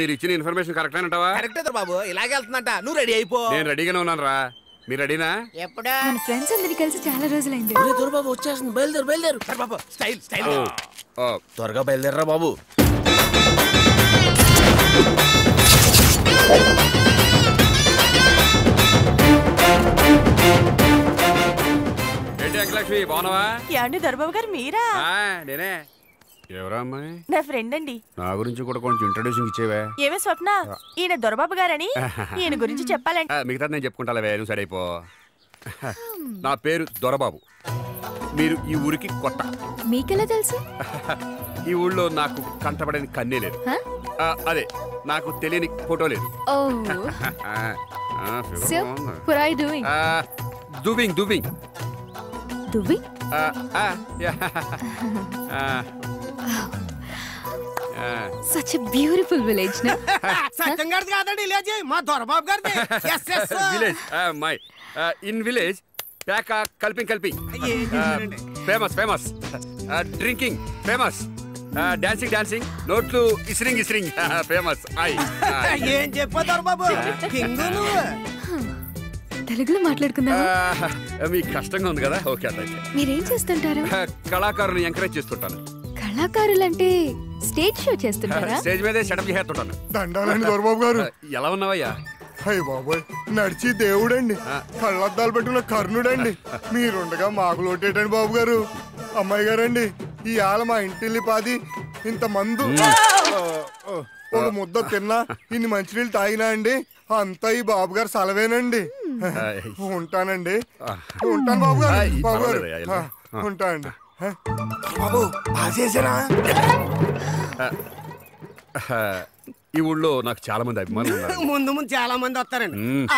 మీరు ఇచ్చిన information correct అంటావా కరెక్టే బాబు ఇలాగే వెళ్తుందంట నువ్వు రెడీ అయిపో నేను రెడీగానే ఉన్నాను రా మీరు రెడీనా ఎప్పుడా మన ఫ్రెండ్స్ అందరినీ కలిసి చాలా రోజులైంది దొరబాబు వచ్చేస్తుంది బయలుదేరు బయలుదేరు సరే బాబు స్టైల్ స్టైల్ ఓ, త్వరగా బయలుదేరరా బాబు ఏంటి అంకలక్ష్మి బాగున్నావా యాండి దొరబాబు గారు మీరా ఆ, నేనే ఎవరా అమ్మాయి నా ఫ్రెండ్ అండి నా గురించి కూడా కొంచెం ఇంట్రొడ్యూసింగ్ ఇచ్చేవే ఏమే స్వప్న ఈయన దొరబాబు గారని ఈయన గురించి చెప్పాలంటే ఆ, మిగతా నేను చెప్పుకుంటాలే నువ్వు సరైపో నా పేరు దొరబాబు మీరు ఈ ఊరికి కొత్త మీకెలా తెలుసు ఈ ఊళ్ళో నాకు కంటపడని కన్నే లేదు హ? ఆ, అదే నాకు తెలియని ఫోటో లేదు ఓ ఆ, ఆ, figure సో బాగుంది. what are you doing ఆ, దువ్వింగ్ దువ్వింగ్ దువ్వి ఆ, ఆ, యా. ఆ, ఆ. such a beautiful village na సత్యం గారిది కాదండి ఇలాజీ మా దొరబాబు గారిది yes yes village my in village ప్యాక కల్పింగ్ కల్పింగ్ ఏం చేశారండి? Famous famous drinking famous dancing dancing నోట్లు ఇస్రింగ్ ఇస్రింగ్ ఫేమస్ ఐ ఏం చెప్పా దొరబాబు కింగ్ నువ్వు తెలుగులో మాట్లాడుకుందామా మీకు కష్టంగా ఉంది కదా ఓకే అట్లయితే మీరేం చేస్తుంటారు కళాకారుని ఎంకరేజ్ చేస్తుంటాను కళాకారులంటే స్టేజ్ షో చేస్తుంటారా స్టేజ్ మీదే సెటప్ చేస్తుంటాను దండాలండి దొరబాబు గారు ఎలా ఉన్నావయ్యా అయ్య బాబోయ్ నడిచి దేవుడండి కళ్ళద్దాలు పెట్టుకున్న కర్ణుడండి మీరుండగా మాకు లోటేటండి బాబు గారు అమ్మాయి గారండి ఈ ఆల మా ఇంటిల్లి పాది ఇంత మందు ఒక ముద్ద తిన్నా ఇన్ని మంచినీళ్ళు తాగినా అండి అంతా ఈ బాబు గారు సలవేనండి ఉంటానండి ఉంటాను బాబు గారు ఆయ్, బాబు గారు పర్వాలేదయ్యా, వెళ్ళు. ఆ, ఉంటానండి హ? బాబు బాగా చేసారా ఈ ఊళ్ళో నాకు చాలా మంది అభిమానులు ఉన్నారు ముందు ముందు చాలా మంది వస్తారండి మ్మ్.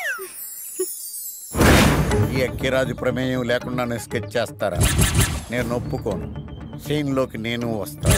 ఈ అక్కిరాజు ప్రమేయం లేకుండా నేను స్కెచ్ చేస్తారా నేను ఒప్పుకోను సీన్లోకి నేను వస్తాను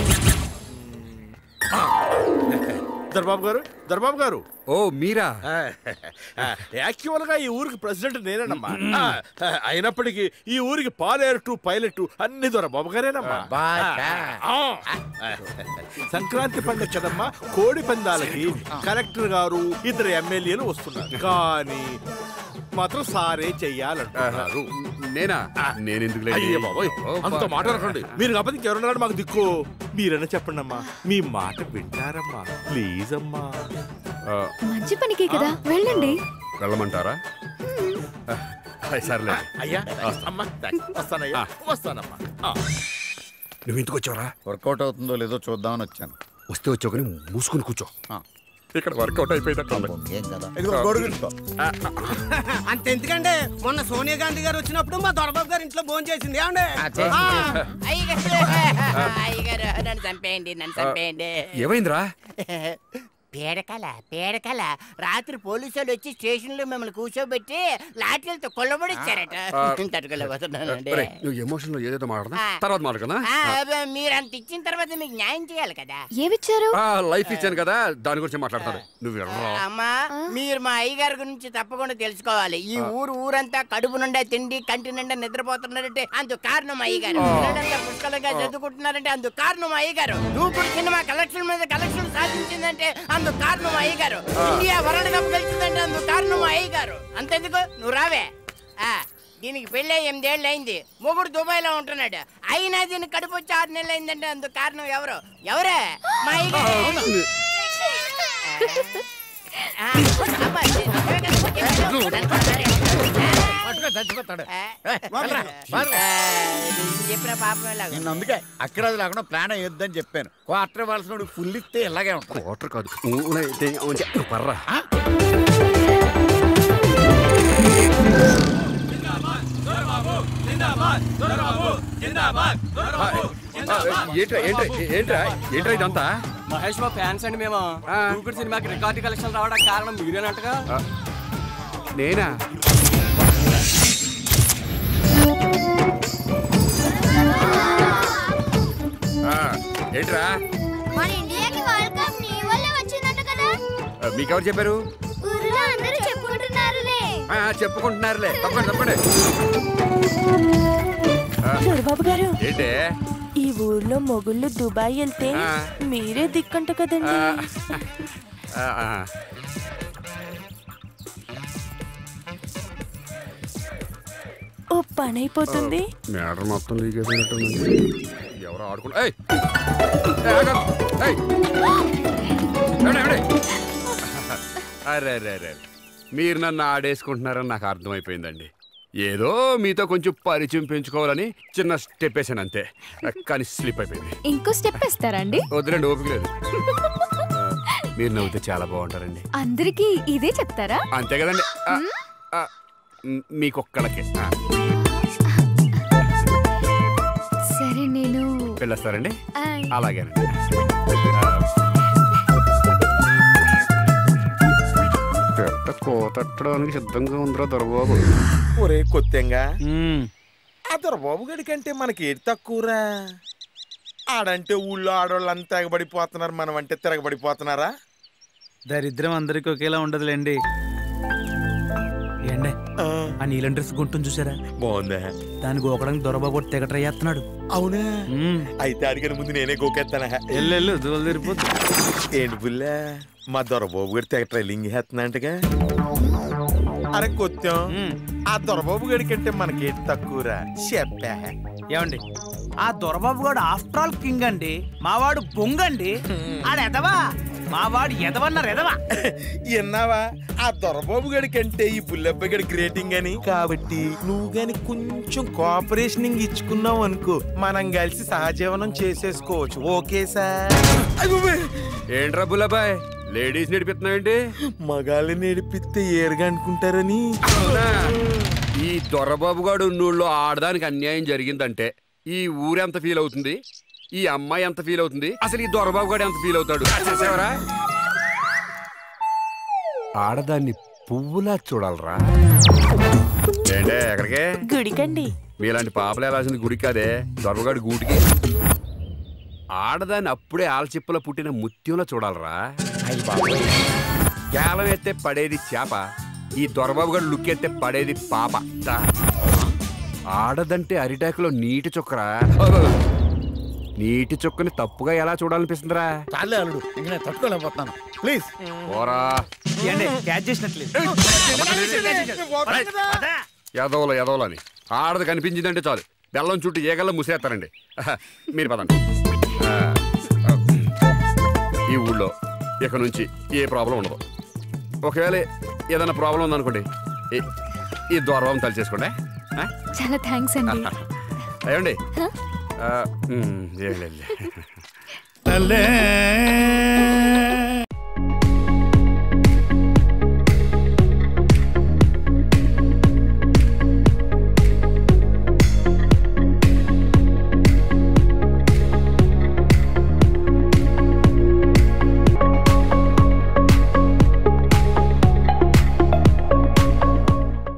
దర్బాబు గారు దర్బాబు గారు ఓ మీరా యాక్చువల్ గా ఈ ఊరికి ప్రెసిడెంట్ నేనేనమ్మా ఆ, అయినప్పటికీ ఈ ఊరికి పాలేరు పైలట్ అన్ని దొర బాబు గారేనమ్మా బాషా. ఆ. సంక్రాంతి పండుగ కదమ్మా కోడి పందాలకి కలెక్టర్ గారు ఇద్దరు ఎమ్మెల్యేలు వస్తున్నారు కానీ మాత్రం సారే చెయ్యాలంటున్నారు నేనా నేను ఎందుకు అయ్యే బాబోయ్ అంత మాట అనకండి మీరు కాకపోతే ఇంకెవరున్నాడు మాకు దిక్కు మీరన్నా చెప్పండి అమ్మా మీ మాట వింటారమ్మా ప్లీజ్ అమ్మా మంచి పనికే కదా వెళ్ళండి వెళ్ళమంటారా అయ్, సర్లే అయ్యా అమ్మా థాంక్స్. వస్తానయ్యా వస్తానమ్మా ఆ. నువ్వు ఎందుకు వచ్చావరా వర్కౌట్ అవుతుందో లేదో చూద్దామని వచ్చాను వస్తే వచ్చావు కానీ మూసుకుని కూర్చో ఆ. ఇక్కడ వర్కౌట్ అయిపోయిందట ఏం కదా ఇదిగో గొడుగు తీసుకో. అంత ఎందుకండి మొన్న సోనియా గాంధీ గారు వచ్చినప్పుడు మా దొరబాబు గారు ఇంట్లో భోజనం చేసింది ఏమండి ఆ, అయ్యగారు అయ్యగారు నన్ను చంపేయండి నన్ను చంపేయండి ఏమైందిరా పేడకల పేడకల రాత్రి పోలీసు వాళ్ళు వచ్చి స్టేషన్ లో మిమ్మల్ని కూర్చోబెట్టి లాఠీలతో కొల్లబడిచ్చారట తట్టుకోలేకపోతున్నానండి ఒరేయ్, నువ్వు ఎమోషన్ లో ఏదేదో మాట్లాడదా ఆ. తర్వాత మాట్లాడదా ఆ, అబ్బే, మీరు అంత ఇచ్చిన తర్వాత మీకు న్యాయం చేయాలి కదా ఏమిచ్చారు లైఫ్ ఇచ్చాను కదా దాని గురించి మాట్లాడతాను నువ్వు వెళ్ళరా అమ్మా మీరు మా అయ్యగారి గురించి తప్పకుండా తెలుసుకోవాలి ఈ ఊరు ఊరంతా కడుపు నిండా తిండి కంటి నిండా నిద్రపోతున్నారంటే అందుకు కారణం అయ్యగారు పిల్లలంతా పుష్కలంగా చదువుకుంటున్నారంటే అందుకు కారణం అయ్యగారు దూకుడు సినిమా కలెక్షన్ మీద కలెక్షన్ సాధించిందంటే అందుకు కారణం అయ్యగారు ఇండియా వరల్డ్ కప్ గెలిచిందంటే అందుకు కారణం అయ్యగారు అంతెందుకు నువ్వు రావే ఆ దీనికి పెళ్ళి ఎనిమిదేళ్ళు అయింది మొగుడు దుబాయ్ లో ఉంటున్నాడు అయినా దీనికి కడుపు వచ్చి ఆరు నెలలు అయిందంటే అందుకు కారణం ఎవరు ఎవరే మా అయ్యగారు ఆ, అబ్బా, పట్టుకో, చచ్చిపోతాడు. ఆ, చెప్పిన పాపం ఎలాగో. నిన్ను అందుకే అక్కిరాజు లేకుండా ప్లాన్ అయ్యొద్దని చెప్పాను క్వార్టర్ ఇవ్వాల్సిన ఫుల్ ఇస్తే ఇలాగే ఉంటుంది వాటర్ కాదు ఊ, అయితే అవును, నువ్వు పర్రా ఏంట్రా ఏంట్రా ఏంట్రా ఏంట్రా ఇదంతా మహేష్ బాబు ఫ్యాన్స్ అండి మేము ఆ. దూకుడు సినిమాకి రికార్డు కలెక్షన్ రావడానికి కారణం మీరేనంటగా ఆ, నేనా ఆ, ఏంట్రా మన ఇండియాకి వరల్డ్ కప్ నీ వల్లే వచ్చిందట కదా ఆ, మీకెవరు చెప్పారు ఊర్లో అందరూ చెప్పుకుంటున్నారులే ఆ, చెప్పుకుంటున్నారులే తప్పండి తప్పండి దొరబాబు గారు ఏంటే ఈ ఊర్లో మొగుళ్ళు దుబాయ్ వెళ్తే ఆ. మీరే దిక్కంట ఆ, కదండి ఆ, ఆ. ఓ పని అయిపోతుంది మేటర్ మొత్తం లీక్ అయిపోయినట్టుంది ఎవరు ఆడుకుంటా ఏయ్! ఏయ్, ఆగండి. ఏయ్! ఏమండి, ఏమండి? అరే అరే అరే మీరు నన్ను ఆడేసుకుంటున్నారని నాకు అర్థమైపోయిందండి ఏదో మీతో కొంచెం పరిచయం పెంచుకోవాలని చిన్న స్టెప్ వేసాను అంతే కానీ స్లిప్ అయిపోయింది ఇంకో స్టెప్ ఇస్తారా అండి వద్దులేండి ఓపిక లేదు ఆ, మీరు నవ్వుతే చాలా బాగుంటారండి అందరికీ ఇదే చెప్తారా అంతే కదండి ఆ, ఆ, మ్, మీకొక్కళ్ళకే ఆ, సరే నేను వెళ్ళొస్తారండి ఆయ్. అలాగేనండి ఆ, పెద్ద కోతట్టడానికి సిద్ధంగా ఉందిరా దొరబాబు ఒరే కొత్తెంగా ఆ దొరబాబు గడి కంటే మనకి ఏది తక్కువరా ఆడంటే ఊళ్ళో ఆడవాళ్ళంతా ఎగబడిపోతున్నారు మనం అంటే తిరగబడిపోతున్నారా దరిద్రం అందరికి ఒకేలా ఉండదులేండి ఏండే ఆ నీలం డ్రెస్ గుంటుంది చూసారా బాగుందా దానికి గోకడానికి దొరబాబు తెగ ట్రై చేస్తున్నాడు అవునా అయితే అడిగిన ముందు నేనే గోకెత్తానా ఎల్లెళ్ళు దూలు తిరిపోద్దు ఏంటి బుల్లా మా దొరబాబు గారి తెగ ట్రైలింగ్ చేస్తున్నట్టుగా అరే కొత్తం ఆ దొరబాబు గడి కంటే మనకేంటి తక్కువరా చెప్పా ఏమండి ఆ దొరబాబు గాడు ఆఫ్టర్ ఆల్ కింగ్ అండి మావాడు బొంగండి ఆడ ఎదవా మావాడు ఎదవన్నారు ఎదవా విన్నావా ఆ దొరబాబు గడి కంటే ఈ బుల్లెబ్బ గడి గ్రేటింగ్ అని కాబట్టి నువ్వు గాని కొంచెం కోఆపరేషన్ ఇచ్చుకున్నావు అనుకో మనం కలిసి సహజీవనం చేసేసుకోవచ్చు ఓకే సార్ ఏంట్రా బుల్లబాయ్ లేడీస్ నడిపిస్తున్నావేంటి మగాళ్ళని నేడిపిస్తే ఏరుగా అనుకుంటారని అవునా? ఈ దొరబాబు గాడు ఉన్నూళ్ళో ఆడదానికి అన్యాయం జరిగిందంటే ఈ ఊరెంత ఫీల్ అవుతుంది ఈ అమ్మాయి ఎంత ఫీల్ అవుతుంది అసలు ఈ దొరబాబు గాడు ఎంత ఫీల్ అవుతాడు అది చేసావరా ఆడదాన్ని పువ్వులా చూడాలరా ఏంటే ఎక్కడికే గుడికండి మీలాంటి పాపలు వెళ్ళాల్సింది గుడి కాదే దొరబగాడి గూటికి ఆడదాన్ని అప్పుడే ఆలచిప్పలో పుట్టిన ముత్యంలో చూడాలరా కేవలం ఎత్తే పడేది చేప ఈ దొరబాబు గారు లుక్ ఎత్తే పడేది పాప దా. ఆడదంటే అరిటాకులో నీటి చుక్కరా నీటి చుక్కని తప్పుగా ఎలా చూడాలనిపిస్తుందిరా చాలే అల్లుడు ఇంక నేను తట్టుకోలేకపోతున్నాను ప్లీజ్ పోరా ఏండి క్యాచ్ చేసినట్లేదు ఎదవలు ఎదవలని ఆడది కనిపించిందంటే చాలు బెల్లం చుట్టూ ఏగల్లో ముసేస్తారండి మీరు పదండి ఆ, ఆ, ఈ ఊళ్ళో ఇక నుంచి ఏ ప్రాబ్లం ఉండదు ఒకవేళ ఏదైనా ప్రాబ్లం ఉందనుకోండి ఈ- ఈ దూరం తలిచేసుకోండి ఆ? చాలా థ్యాంక్స్ అండి ఏమండి హ? ఆ, ఉమ్, ఏం లేదు తల్లే